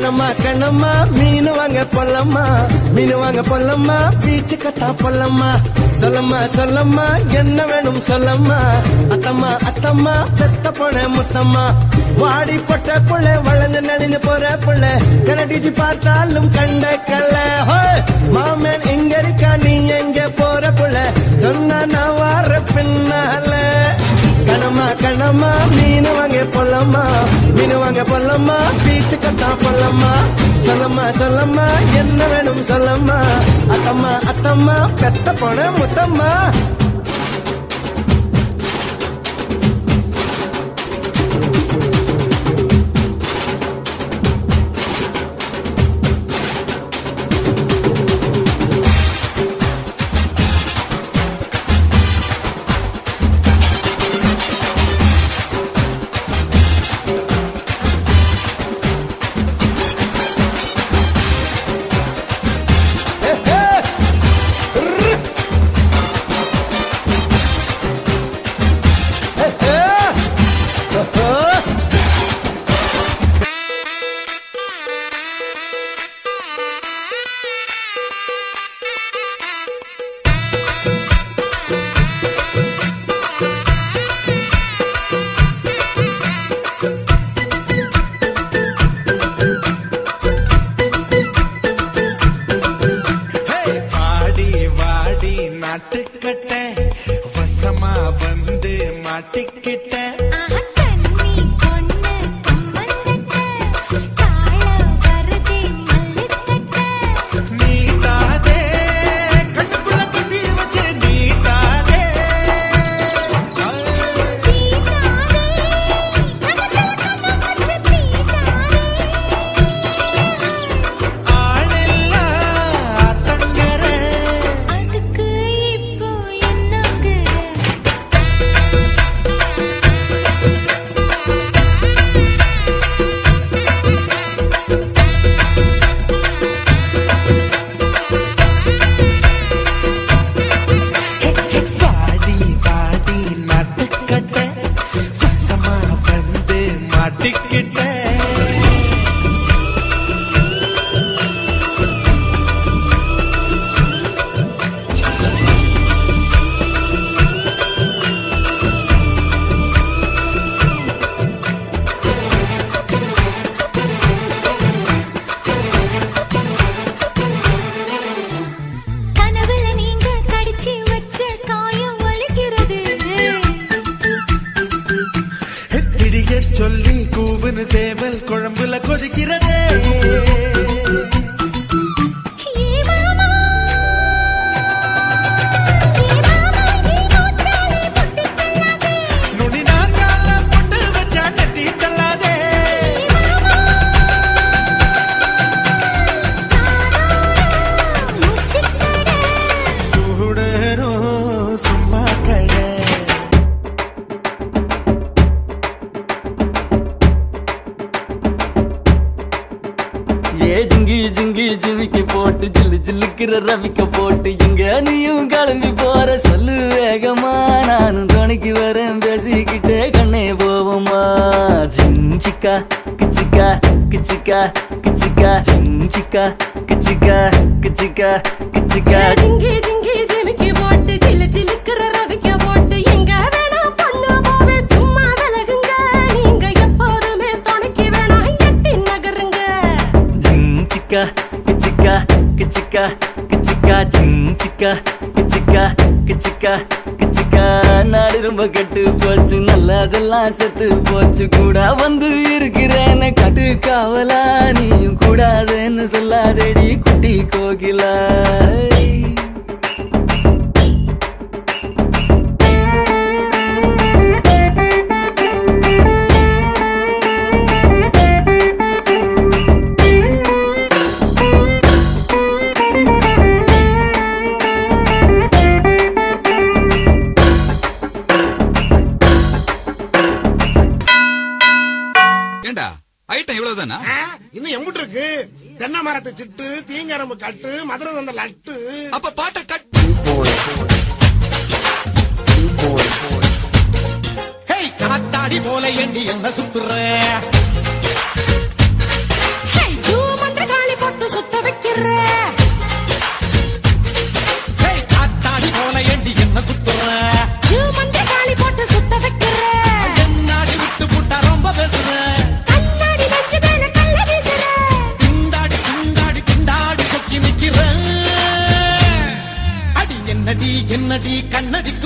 கணமா கணமா மீன் வாங்க பொல்லம்மா மீன் வாங்க பொல்லம்மா பீச்சு கத்தா பொல்லம்மா சொல்லம்மா சொல்லம்மா என்ன வேணும் சொல்லம்மா அத்தம்மா அத்தம்மா பெத்த போன முத்தம்மா வாடி பொட்ட புள்ள வளர்ந்து நலிந்து போற புள்ள கனடிச்சு பார்த்தாலும் கண்ட கல்ல மாமன் எங்க இருக்கா நீ எங்க போற புள்ள சொன்னா நான் வார பின்னால கணமா கணமா மீன் வாங்க பொல்லம்மா மீன் வாங்க பொல்லம்மா பீச்சு கத்தா பொல்லம்மா சொல்லம்மா சொல்லம்மா என்ன வேணும் சொல்லம்மா அத்தம்மா அத்தம்மா பெத்த போன முத்தம்மா வாடி வாடி நாட்டுக்கட்ட வசமா வந்து மாட்டிக்கிட்ட ஆஹா கண்ணி பொண்ணு கம்மந்தட்ட தாழ வருதே மல்லுக்கட்ட நீட்டாதே கண்ணுக்குள்ள குத்தி வச்சு நீட்டாதே தீட்டாதே கண்ணத்துல கண்ணம் வச்சு தீட்டாதே ஆளில்லா ஆத்தங்கர அதுக்கு இப்போ என்னங்க வாடி வாடி நாட்டுக்கட்ட வசமா வந்து மாட்டிக்கிட்ட கனவுல நீங்க கடிச்சு வச்ச காயம் வலிக்கிறது திடிய சொல்லி கூவுன்னு சேவல் குழம்புல கொதிக்கிறதே ஏ மாமா ஏ மாமா நீ மூச்சாலே முட்டி தள்ளாதே நுனி நாங்கால பொட்டு வச்சா கட்டி தள்ளாதே மூச்சுக்கடை சூடரும் சும்மா கடை ஏ ஜிங்கி ஜிங்கி ஜிமிக்கி போட்டு ஜில்லு ஜில்லுக்கிற ரவிக்க போட்டு எங்க நீயும் கிளம்பி போற சொல்லு வேகமா நானும் துணைக்கு வரேன் பேசிக்கிட்டே கண்ணே போவோமா ஜிஞ்சிக்கா கிச்சிக்கா கிச்சிக்கா கிச்சிக்கா ஜிஞ்சிக்கா கிச்சிக்கா கிச்சிக்கா கிச்சிக்கா ஜிங்கி ஜிங்கி ஜிமிக்கி போட்டு ஜிலு ஜிலுக்குற ரவிக்க போட்டு எங்க வேணா பொண்ணு போவே சும்மா விலகுங்க நீங்க எப்போதுமே துணைக்கு வேணா எட்டி நகருங்க ஜிஞ்சிக்கா கிச்சிக்கா கிச்சிக்கா கிச்சிக்கா ஜிஞ்சிக்கா கிச்சிக்கா கிச்சிக்கா கிச்சிக்கா நாடு ரொம்ப கெட்டு போச்சு நல்லதெல்லாம் செத்து போச்சு கூட வந்து இருக்கிறேன்னு கட்டு காவலா நீயும் கூடாதுன்னு சொல்லாதேடி குட்டி கோகிலா ஏண்டா ஐட்டம் இவ்வளவுதானா ஆ, இன்னும் எம்புட்டு இருக்கு தென்னை மரத்து சிட்டு தீங்கரம்பு கட்டு மதுரை வந்த லட்டு அப்ப பாட்டை கட் ஹேய் காத்தாடி போல எண்டி என்ன சுத்துற ஹே ஜூ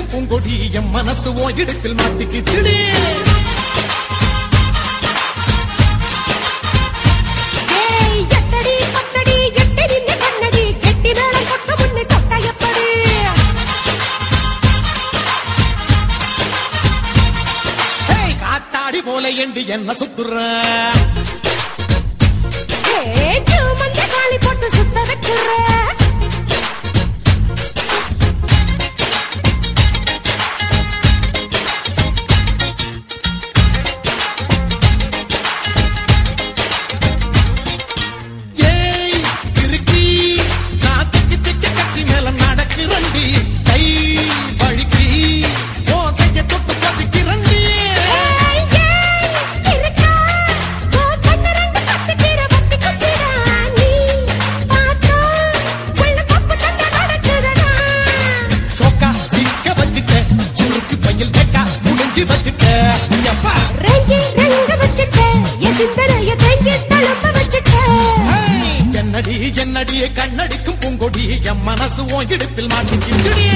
கண்ணடிக்கும் பூங்கொடி என் மனசு ஓ இடுப்பில் மாட்டிக்கிச்சுடி ஏய் எட்டடி பத்தடி எட்டி நின்னு கண்ணடி கெட்டி மேளம் கொட்ட முன்னே தொட்ட எப்படி ஏய், காத்தாடி போல எண்டு என்ன சுத்துற ஏய் சுமந்த காளி போட்டு சுத்த வைக்கிற ஏய் கிறுக்கி நான் திக்கி திக்கி கட்டி மேல நடக்கிறண்டி கை வழுக்கி ஓ கைய தொட்டு கதிக்கிறண்டி ஏய் ஏய் இருக்கா ஓ கண்ணு ரெண்டு பத்து கீரை பத்தி குச்சிடா நீ பார்த்தா உள்ள கப்பு தட்ட நடக்குதடா சோக்கா சிக்க வச்சுட்ட சுருக்கு பையில் கேக்கா முடிஞ்சு வச்சுட்ட எப்பா ரெங்கி ரெங்க வச்சுட்ட என் சிந்தனைய தேங்கி தழும்ப வச்சுட்ட ஏய், என்னடி என்னடி கண்ணடிக்கும் பூங்கொடி என் மனசு ஓ இடுப்பில் மாட்டிக்கிச்சுடி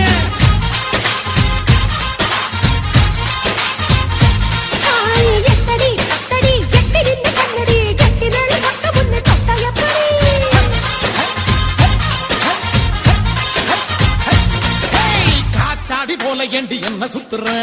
ஆய் எட்டடி பத்தடி எட்டி நின்னு கண்ணடி கெட்டி மேளம் கொட்ட முன்னே தொட்ட எப்படி ஏய், காத்தாடி போல ஏண்டி என்ன சுத்துற